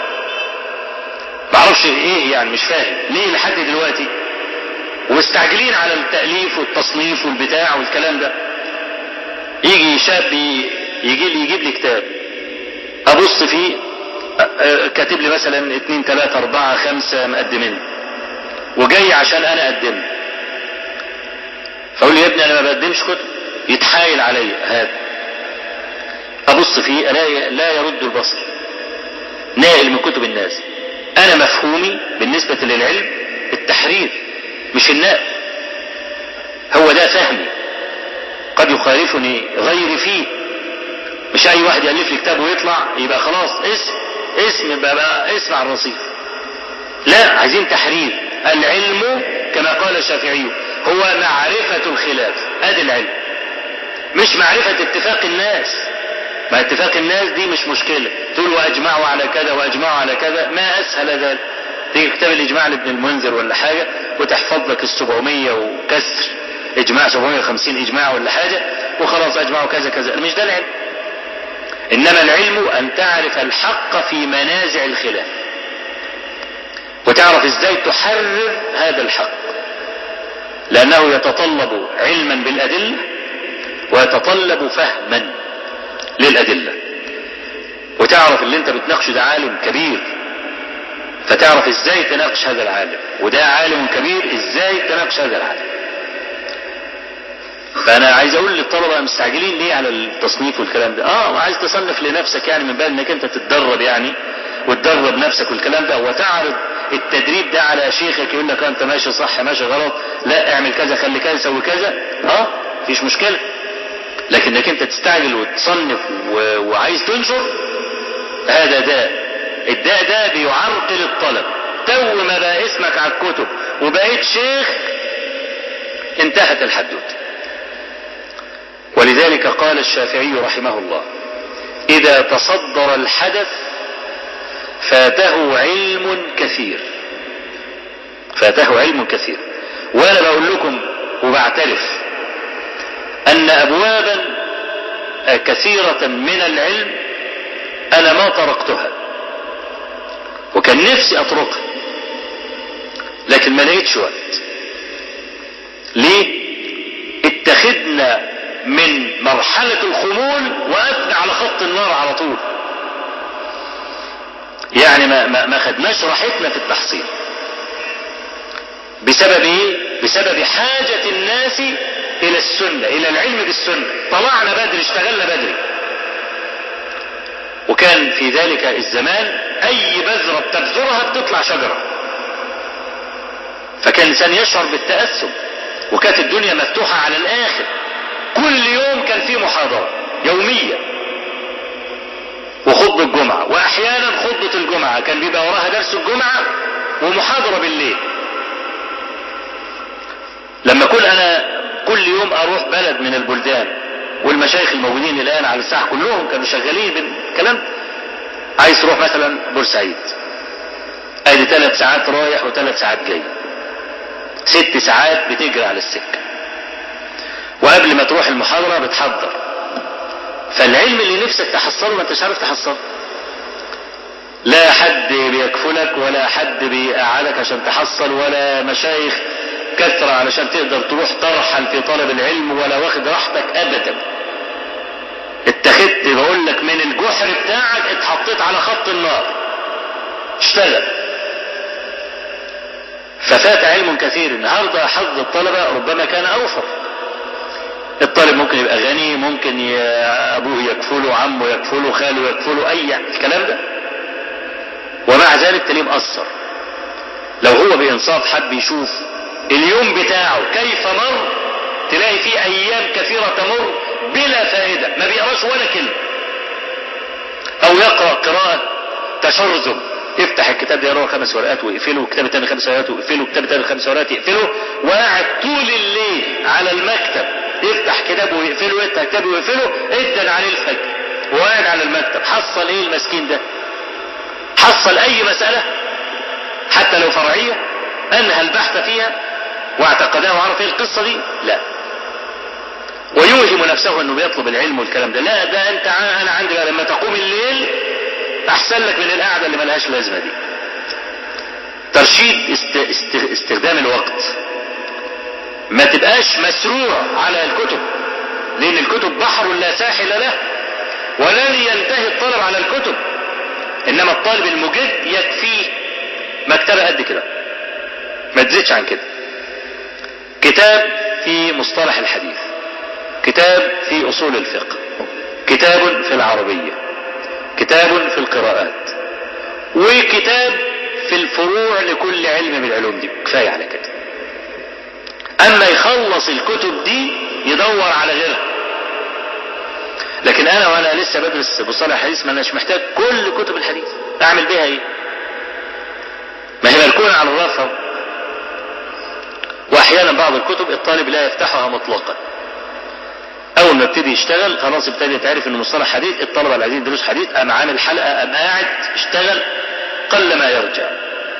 معرفش ايه يعني مش فاهم ليه لحد دلوقتي ومستعجلين على التأليف والتصنيف والبتاع والكلام ده يجي شاب يجي لي يجيب لي كتاب ابص فيه كاتب لي مثلا اتنين تلاتة اربعة خمسة مقدمين وجاي عشان انا اقدمه فاقول له يا ابني انا ما بقدمش كتب يتحايل عليا هذا ابص فيه الاقي لا يرد البصر نائل من كتب الناس انا مفهومي بالنسبة للعلم التحرير مش النقل هو ده فهمي قد يخالفني غيري فيه مش اي واحد يالف لي كتاب ويطلع يبقى خلاص اسم اسم بقى, بقى اسم على الرصيف لا عايزين تحرير العلم كما قال الشافعي هو معرفة الخلاف ادي العلم مش معرفة اتفاق الناس ما اتفاق الناس دي مش مشكلة تقول واجمعوا على كذا واجمعوا على كذا ما اسهل ذلك تيجي كتاب الاجماع لابن المنذر ولا حاجة وتحفظ لك السبعمية وكسر اجماع 750 اجماع ولا حاجة وخلاص اجمعوا كذا كذا مش ده العلم انما العلم ان تعرف الحق في منازع الخلاف وتعرف ازاي تحرر هذا الحق لانه يتطلب علما بالادلة ويتطلب فهما للادلة وتعرف اللي انت بتناقشه ده عالم كبير فتعرف ازاي تناقش هذا العالم وده عالم كبير ازاي تناقش هذا العالم فانا عايز اقول للطلبة مستعجلين ليه على التصنيف والكلام ده اه عايز تصنف لنفسك يعني من باب انك انت تتدرب يعني وتدرب نفسك والكلام ده وتعرض التدريب ده على شيخك يقول لك انت ماشي صح ماشي غلط لا اعمل كذا خلي كذا سوي كذا اه مفيش مشكلة لكن انك انت تستعجل وتصنف و... وعايز تنشر هذا داء الداء ده بيعرقل الطلب تو ما بقى اسمك على الكتب وبقيت شيخ انتهت الحدوته ولذلك قال الشافعي رحمه الله إذا تصدر الحدث فاته علم كثير فاته علم كثير وأنا بقول لكم وبعترف أن أبوابا كثيرة من العلم أنا ما طرقتها وكان نفسي أطرقها لكن ما لقيتش وقت ليه اتخذنا من مرحلة الخمول وقفنا على خط النار على طول يعني ما, ما, ما خدناش راحتنا في التحصيل بسبب ايه بسبب حاجة الناس الى السنة الى العلم بالسنة طلعنا بدري اشتغلنا بدري وكان في ذلك الزمان اي بذرة بتبذرها بتطلع شجرة فكان الانسان يشعر بالتأثم وكانت الدنيا مفتوحة على الاخر كل يوم كان في محاضرة يومية وخطبة الجمعة واحيانا خطبة الجمعة كان بيبقى وراها درس الجمعة ومحاضرة بالليل لما كل انا كل يوم اروح بلد من البلدان والمشايخ الموجودين الان على الساحة كلهم كانوا شغالين بالكلام عايز تروح مثلا بورسعيد ادي ثلاث ساعات رايح وثلاث ساعات جاي ست ساعات بتجري على السكة وقبل ما تروح المحاضرة بتحضر فالعلم اللي نفسك تحصله ما انتش عارف تحصله لا حد بيكفلك ولا حد بيقعدك عشان تحصل ولا مشايخ كثرة علشان تقدر تروح ترحل في طلب العلم ولا واخد راحتك ابدا اتخذت بقول لك من الجحر بتاعك اتحطيت على خط النار اشتغل ففات علم كثير النهاردة حظ الطلبة ربما كان اوفر الطالب ممكن يبقى غني ممكن ابوه يكفله عمه يكفله خاله يكفله اي الكلام ده ومع ذلك تلاقيه مقصر لو هو بانصاف حب يشوف اليوم بتاعه كيف مر تلاقي فيه ايام كثيرة تمر بلا فائدة ما بيقراش ولا كلمة او يقرأ قراءة تشرذم يفتح الكتاب ده يقرأ خمس ورقات ويقفله الكتاب التاني خمس ورقات ويقفله الكتاب التاني خمس ورقات يقفله وقاعد طول الليل على المكتب يفتح كتابه ويقفله يفتح كتابه ويقفله ادن عليه الفجر وقاعد على المكتب حصل ايه المسكين ده حصل اي مسألة حتى لو فرعية انهى البحث فيها واعتقدها وعرف ايه القصة دي لا ويوهم نفسه انه بيطلب العلم والكلام ده لا ده انت انا عندي بقى لما تقوم الليل احسن لك من القعدة اللي ملهاش لازمة دي ترشيد است است استخدام الوقت ما تبقاش مسروع على الكتب لان الكتب بحر لا ساحل له ولن ينتهي الطالب على الكتب انما الطالب المجد يكفيه مكتبة قد كده ما تزيدش عن كده كتاب في مصطلح الحديث كتاب في أصول الفقه كتاب في العربية كتاب في القراءات وكتاب في الفروع لكل علم من العلوم دي كفاية على كده أما يخلص الكتب دي يدور على غيرها لكن أنا وأنا لسه بدرس مصطلح الحديث ما أناش محتاج كل كتب الحديث أعمل بها إيه ما هي مركونة على الرف وأحيانا بعض الكتب الطالب لا يفتحها مطلقا اول ما ابتدي يشتغل خلاص ابتدي يتعرف انه مصطلح حديث الطلبه اللي عايزين دروس حديث قام عامل حلقه قام قاعد اشتغل قل ما يرجع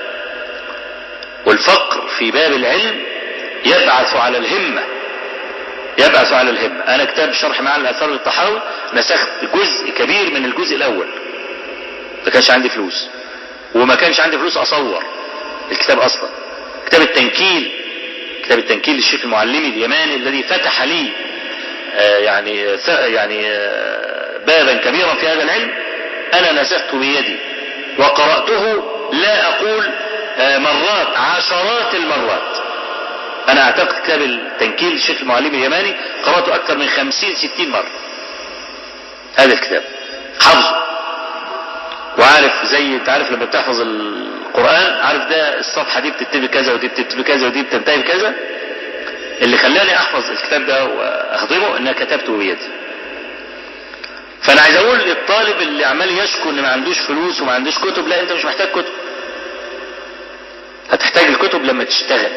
والفقر في باب العلم يبعث على الهمه يبعث على الهمه انا كتاب شرح معاني الاثار للطحاوي نسخت جزء كبير من الجزء الاول ما كانش عندي فلوس وما كانش عندي فلوس اصور الكتاب اصلا كتاب التنكيل كتاب التنكيل للشيخ المعلمي اليماني الذي فتح لي يعني يعني بابا كبيرا في هذا العلم انا نسخته بيدي وقراته لا اقول مرات عشرات المرات انا اعتقد كتاب التنكيل الشيخ المعلم اليماني قراته اكثر من خمسين ستين مرة هذا الكتاب حفظه وعارف زي انت عارف لما بتحفظ القرآن عارف ده الصفحة دي بتكتب كذا ودي بتكتب كذا ودي بتنتهي بكذا اللي خلاني احفظ الكتاب ده واخدمه ان كتبته بيدي فانا عايز اقول للطالب اللي عمال يشكو ان ما عندوش فلوس وما عندوش كتب لا انت مش محتاج كتب هتحتاج الكتب لما تشتغل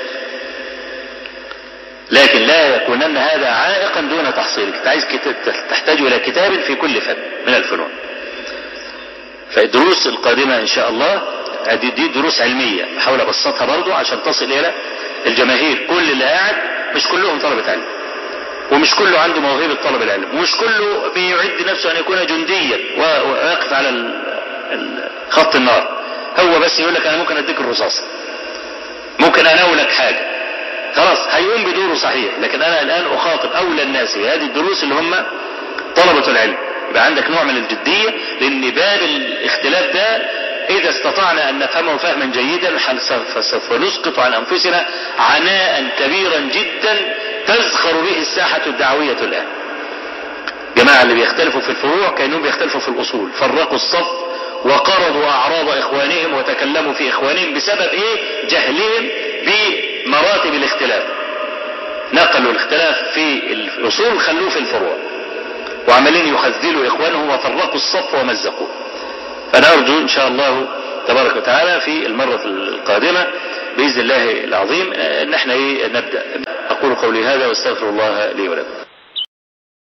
لكن لا يكونن هذا عائقا دون تحصيلك انت عايز تحتاج الى كتاب في كل فن من الفنون فالدروس القادمة ان شاء الله دي, دي دروس علمية بحاول ابسطها برضو عشان تصل الى الجماهير كل اللي قاعد مش كلهم طلبة علم ومش كله عنده موهبة طلب العلم ومش كله بيعد نفسه ان يكون جنديا ويقف على خط النار هو بس يقول لك انا ممكن اديك الرصاصة ممكن اناولك حاجة خلاص هيقوم بدوره صحيح لكن انا الان اخاطب اولى الناس بهذه الدروس اللي هم طلبة العلم يبقى عندك نوع من الجدية لان باب الاختلاف ده اذا استطعنا ان نفهمه فهما جيدا فسوف نسقط عن انفسنا عناء كبيرا جدا تزخر به الساحة الدعوية الان جماعة اللي بيختلفوا في الفروع كانوا بيختلفوا في الاصول فرقوا الصف وقرضوا اعراض اخوانهم وتكلموا في اخوانهم بسبب ايه جهلهم بمراتب الاختلاف نقلوا الاختلاف في الاصول خلوه في الفروع وعمالين يخذلوا اخوانهم وفرقوا الصف ومزقوه فنرجو ان شاء الله تبارك وتعالى في المرة القادمة بإذن الله العظيم ان احنا ايه نبدأ اقول قولي هذا واستغفر الله لي ولكم